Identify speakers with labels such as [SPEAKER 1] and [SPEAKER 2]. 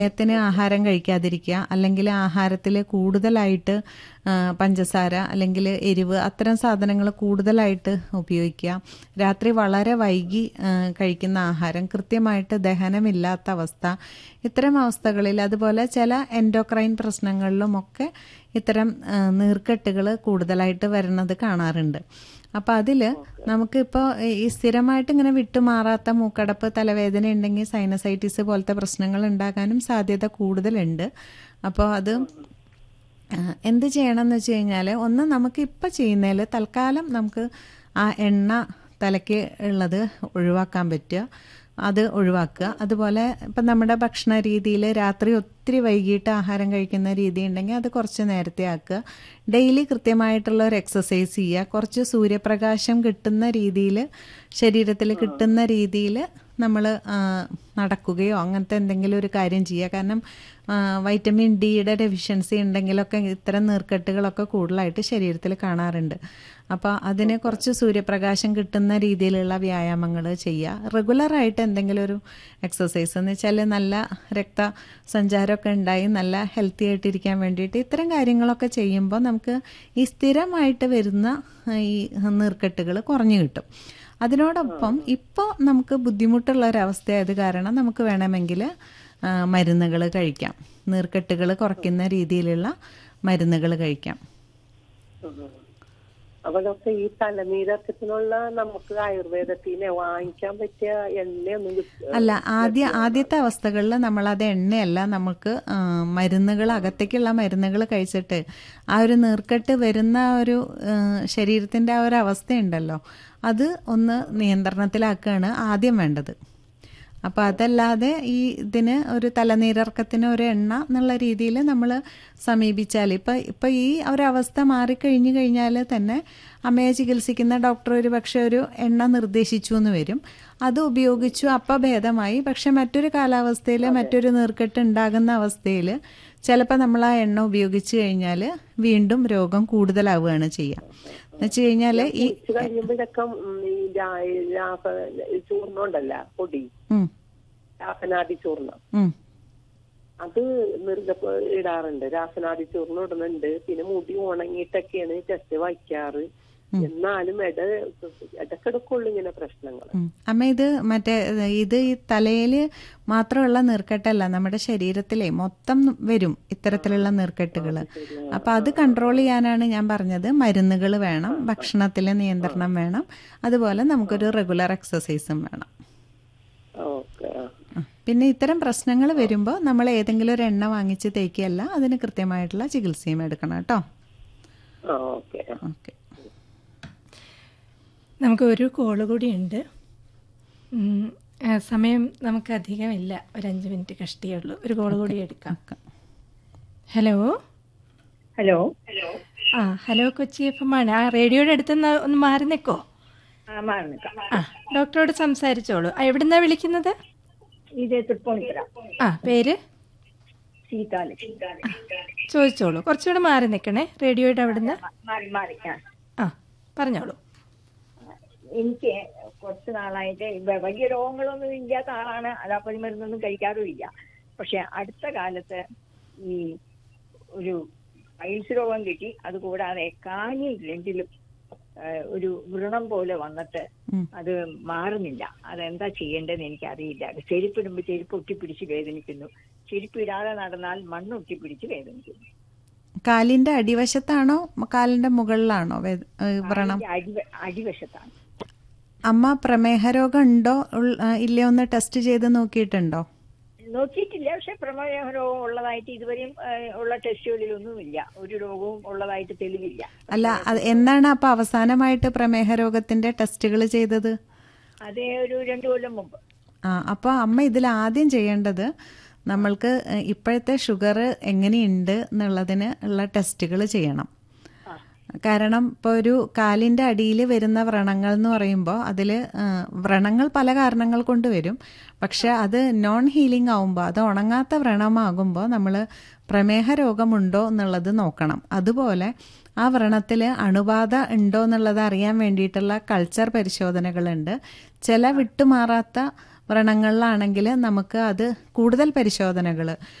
[SPEAKER 1] സമയത്തിന് ആഹാരം കഴിക്കാതിരിക്കുക അല്ലെങ്കിൽ ആഹാരത്തിൽ കൂടുതലായിട്ട് ആ, പഞ്ചസാര അല്ലെങ്കിൽ എരിവ് അത്തരം സാധനങ്ങൾ കൂടുതലായിട്ട് ഉപയോഗിക്കുക രാത്രി വളരെ വൈകി ആ, കഴിക്കുന്ന ആഹാരം കൃത്യമായിട്ട് ദഹനമില്ലാത്ത അവസ്ഥ ഇത്തരം അവസ്ഥകളിൽ അതുപോലെ ചില എൻഡോക്രൈൻ പ്രശ്നങ്ങളിലുമൊക്കെ ഇത്തരം നീർക്കെട്ടുകൾ കൂടുതലായിട്ട് വരുന്നത് കാണാറുണ്ട് അപ്പോൾ അതിൽ നമുക്കിപ്പോൾ ഈ സ്ഥിരമായിട്ട് ഇങ്ങനെ വിട്ടുമാറാത്ത മൂക്കടപ്പ് തലവേദന ഉണ്ടെങ്കിൽ സൈനസൈറ്റിസ് പോലത്തെ പ്രശ്നങ്ങൾ ഉണ്ടാകാനും സാധ്യത കൂടുതലുണ്ട് അപ്പോൾ അത് ആ, എന്ത് ചെയ്യണം എന്ന് വെച്ച് കഴിഞ്ഞാൽ ഒന്ന് നമുക്ക് ഇപ്പം ചെയ്യുന്നതിൽ തൽക്കാലം നമുക്ക് ആ എണ്ണ തലയ്ക്ക് ഉള്ളത് ഒഴിവാക്കാൻ പറ്റുക അത് ഒഴിവാക്കുക അതുപോലെ ഇപ്പം നമ്മുടെ ഭക്ഷണ രീതിയിൽ രാത്രി ഒത്തിരി വൈകിട്ട് ആഹാരം കഴിക്കുന്ന രീതി ഉണ്ടെങ്കിൽ അത് കുറച്ച് നേരത്തെ ആക്കുക ഡെയിലി കൃത്യമായിട്ടുള്ള ഒരു എക്സസൈസ് ചെയ്യുക കുറച്ച് സൂര്യപ്രകാശം കിട്ടുന്ന രീതിയിൽ ശരീരത്തിൽ കിട്ടുന്ന രീതിയിൽ നമ്മൾ നടക്കുകയോ അങ്ങനത്തെ എന്തെങ്കിലും ഒരു കാര്യം ചെയ്യുക കാരണം ആ, വൈറ്റമിൻ ഡിയുടെ ഡെഫിഷ്യൻസി ഉണ്ടെങ്കിലൊക്കെ ഇത്തരം നീർക്കെട്ടുകളൊക്കെ കൂടുതലായിട്ട് ശരീരത്തിൽ കാണാറുണ്ട് അപ്പോൾ അതിന് കുറച്ച് സൂര്യപ്രകാശം കിട്ടുന്ന രീതിയിലുള്ള വ്യായാമങ്ങൾ ചെയ്യുക റെഗുലറായിട്ട് എന്തെങ്കിലും ഒരു എക്സസൈസ് എന്ന് വെച്ചാൽ നല്ല രക്തസഞ്ചാരമൊക്കെ ഉണ്ടായി നല്ല ഹെൽത്തി ആയിട്ടിരിക്കാൻ വേണ്ടിയിട്ട് ഇത്തരം കാര്യങ്ങളൊക്കെ ചെയ്യുമ്പോൾ നമുക്ക് ഈ സ്ഥിരമായിട്ട് വരുന്ന ഈ നീർക്കെട്ടുകൾ കുറഞ്ഞു കിട്ടും അതിനോടൊപ്പം ഇപ്പോൾ നമുക്ക് ബുദ്ധിമുട്ടുള്ള ഒരവസ്ഥയായത് കാരണം നമുക്ക് വേണമെങ്കിൽ മരുന്നുകൾ കഴിക്കാം നീർക്കെട്ടുകൾ കുറയ്ക്കുന്ന രീതിയിലുള്ള മരുന്നുകൾ കഴിക്കാം
[SPEAKER 2] ഉം. അപ്പൊ ഡോക്ടർ ഈ തലനീരക്കത്തിനുള്ള നമുക്ക് ആയുർവേദത്തിനെ വാങ്ങിക്കാൻ പറ്റിയ എണ്ണയൊന്നും കിട്ട-
[SPEAKER 1] അല്ല ആദ്യ ആദ്യത്തെ അവസ്ഥകളിൽ നമ്മളത് എണ്ണയല്ല നമുക്ക് ആ, മരുന്നുകൾ അകത്തേക്കുള്ള മരുന്നുകൾ കഴിച്ചിട്ട് ആ ഒരു നീർക്കെട്ട് വരുന്ന ഒരു ആ, ശരീരത്തിൻ്റെ ആ ഒരു അവസ്ഥയുണ്ടല്ലോ അത് ഒന്ന് നിയന്ത്രണത്തിലാക്കുകയാണ് ആദ്യം വേണ്ടത് അപ്പോൾ അതല്ലാതെ ഈ ഇതിന് ഒരു തലനീരിറക്കത്തിന് ഒരു എണ്ണ എന്നുള്ള രീതിയിൽ നമ്മൾ സമീപിച്ചാൽ ഇപ്പം ഇപ്പം ഈ ഒരവസ്ഥ മാറിക്കഴിഞ്ഞു കഴിഞ്ഞാൽ തന്നെ അമ്മയെ ചികിത്സിക്കുന്ന ഡോക്ടർ ഒരു പക്ഷേ ഒരു എണ്ണ നിർദ്ദേശിച്ചു എന്ന് വരും അത് ഉപയോഗിച്ചു അപ്പം ഭേദമായി പക്ഷെ മറ്റൊരു കാലാവസ്ഥയിൽ മറ്റൊരു നീർക്കെട്ട് ഉണ്ടാകുന്ന അവസ്ഥയിൽ ചിലപ്പോൾ നമ്മൾ ആ എണ്ണ ഉപയോഗിച്ച് കഴിഞ്ഞാൽ വീണ്ടും രോഗം കൂടുതലാവുകയാണ് ചെയ്യുക എന്ന് വെച്ച് കഴിഞ്ഞാൽ ഈ
[SPEAKER 2] കുടിച്ച് കഴിയുമ്പോഴൊക്കെ ഉം ഈ രാ- രാസ ചൂർണ്ണം ഉണ്ടല്ല പൊടി
[SPEAKER 1] ഉം,
[SPEAKER 2] രാസനാദി ചൂർണ്ണം
[SPEAKER 1] ഉം.
[SPEAKER 2] അത് നിർഗ ഇടാറുണ്ട് രാസനാദി ചൂർണ്ണം ഇടുന്നുണ്ട് പിന്നെ മുടി ഉണങ്ങിയിട്ടൊക്കെയാണ് ടെസ്റ്റ് വയ്ക്കാറ് എന്നാലും ഇട ഇടക്കിടക്കുള്ളു ഇങ്ങനെ പ്രശ്നങ്ങൾ
[SPEAKER 1] ഉം. അമ്മ ഇത് മറ്റേ ഇത് ഈ തലയിൽ മാത്രമുള്ള നീർക്കെട്ടല്ല നമ്മുടെ ശരീരത്തിലെ മൊത്തം വരും ഇത്തരത്തിലുള്ള നീർക്കെട്ടുകൾ അപ്പൊ അത് കൺട്രോൾ ചെയ്യാനാണ് ഞാൻ പറഞ്ഞത് മരുന്നുകൾ വേണം ഭക്ഷണത്തിലെ നിയന്ത്രണം വേണം അതുപോലെ നമുക്കൊരു റെഗുലർ എക്സസൈസും വേണം
[SPEAKER 2] ഓക്കെ
[SPEAKER 1] ഉം. പിന്നെ ഇത്തരം പ്രശ്നങ്ങൾ വരുമ്പോൾ നമ്മൾ ഏതെങ്കിലും ഒരു എണ്ണ വാങ്ങിച്ച് തേക്കുകയല്ല അതിന് കൃത്യമായിട്ടുള്ള ചികിത്സയും എടുക്കണം കേട്ടോ
[SPEAKER 2] ഓക്കെ
[SPEAKER 1] ഓക്കെ
[SPEAKER 3] നമുക്ക് ഒരു കോള് കൂടിയുണ്ട് ഉം, ആ, സമയം നമുക്ക് അധികമില്ല ഒരു അഞ്ച് മിനിറ്റ് കഷ്ടിയേ ഉള്ളൂ ഒരു കോള് കൂടി എടുക്കാം ഹലോ
[SPEAKER 4] ഹലോ
[SPEAKER 3] ആ ഹലോ കൊച്ചി എഫ് എം ആണ് ആ റേഡിയോയുടെ അടുത്ത് നിന്ന് ഒന്ന് മാറി നിൽക്കോ
[SPEAKER 4] ആ മാറി നിൽക്കാം
[SPEAKER 3] ആ ഡോക്ടറോട് സംസാരിച്ചോളൂ ആ, എവിടുന്നാ വിളിക്കുന്നത്
[SPEAKER 4] ഇത് തൃപ്പൂണിത്തറ
[SPEAKER 3] ആ പേര്
[SPEAKER 4] സീതാലി
[SPEAKER 3] ചോദിച്ചോളൂ കുറച്ചുകൂടെ മാറി നിൽക്കണേ റേഡിയോയുടെ അവിടുന്ന്
[SPEAKER 4] മാറി മാറി ആ
[SPEAKER 3] ആ പറഞ്ഞോളൂ
[SPEAKER 4] എനിക്ക് കുറച്ച് നാളായിട്ട് ഇവ- വലിയ രോഗങ്ങളൊന്നും ഇല്ലാത്ത ആളാണ് അലോപ്പതി മരുന്നൊന്നും കഴിക്കാറുമില്ല പക്ഷെ അടുത്ത കാലത്ത് ഈ ഒരു പൈൽസ് രോഗം കിട്ടി അതുകൂടാതെ കാലിൽ രണ്ടിലും ആ, ഒരു വ്രണം പോലെ വന്നിട്ട്
[SPEAKER 1] ഉം.
[SPEAKER 4] അത് മാറുന്നില്ല അതെന്താ ചെയ്യേണ്ടതെന്ന് എനിക്കറിയില്ല ചെരുപ്പിടുമ്പോൾ ചെരുപ്പ് ഒട്ടിപ്പിടിച്ച് വേദനിക്കുന്നു ചെരുപ്പിടാതെ നടന്നാൽ മണ്ണ് ഒട്ടിപ്പിടിച്ച് വേദനിക്കുന്നു
[SPEAKER 1] കാലിന്റെ അടിവശത്താണോ കാലിന്റെ മുകളിലാണോ വേ- ഏ, വ്രണം
[SPEAKER 4] അതിന്റെ അടി അടിവശത്താണ്
[SPEAKER 1] അമ്മ പ്രമേഹ രോഗം ഉണ്ടോ ഉൾ- ആ, ഇല്ലയോ എന്ന് ടെസ്റ്റ് ചെയ്ത് നോക്കിയിട്ടുണ്ടോ
[SPEAKER 4] നോക്കിയിട്ടില്ല പക്ഷെ പ്രമേഹ രോഗം ഉള്ളതായിട്ട് ഇതുവരെയും ആ, ഉള്ള ടെസ്റ്റുകളിലൊന്നുമില്ല ഒരു രോഗവും ഉള്ളതായിട്ട് തെളിവില്ല
[SPEAKER 1] അല്ല അത് എന്നാണ് അപ്പൊ അവസാനമായിട്ട് പ്രമേഹ രോഗത്തിന്റെ ടെസ്റ്റുകൾ ചെയ്തത്
[SPEAKER 4] അതേ ഒരു രണ്ടു കൊല്ലം മുമ്പ്
[SPEAKER 1] ആ അപ്പോൾ അമ്മ ഇതിൽ ആദ്യം ചെയ്യേണ്ടത് നമ്മൾക്ക് ഏ, ഇപ്പോഴത്തെ ഷുഗർ എങ്ങനെയുണ്ട് എന്നുള്ളതിന് ഉള്ള ടെസ്റ്റുകൾ ചെയ്യണം കാരണം ഇപ്പോൾ ഒരു കാലിൻ്റെ അടിയിൽ വരുന്ന വ്രണങ്ങൾ എന്ന് പറയുമ്പോൾ അതിൽ വ്രണങ്ങൾ പല കാരണങ്ങൾ കൊണ്ട് വരും പക്ഷെ അത് നോൺ ഹീലിംഗ് ആവുമ്പോൾ അത് ഉണങ്ങാത്ത വ്രണമാകുമ്പോൾ നമ്മൾ പ്രമേഹ രോഗമുണ്ടോ എന്നുള്ളത് നോക്കണം അതുപോലെ ആ വ്രണത്തിൽ അണുബാധ ഉണ്ടോ എന്നുള്ളത് അറിയാൻ വേണ്ടിയിട്ടുള്ള കൾച്ചർ പരിശോധനകളുണ്ട് ചില വിട്ടുമാറാത്ത വ്രണങ്ങളിലാണെങ്കിൽ നമുക്ക് അത് കൂടുതൽ പരിശോധനകൾ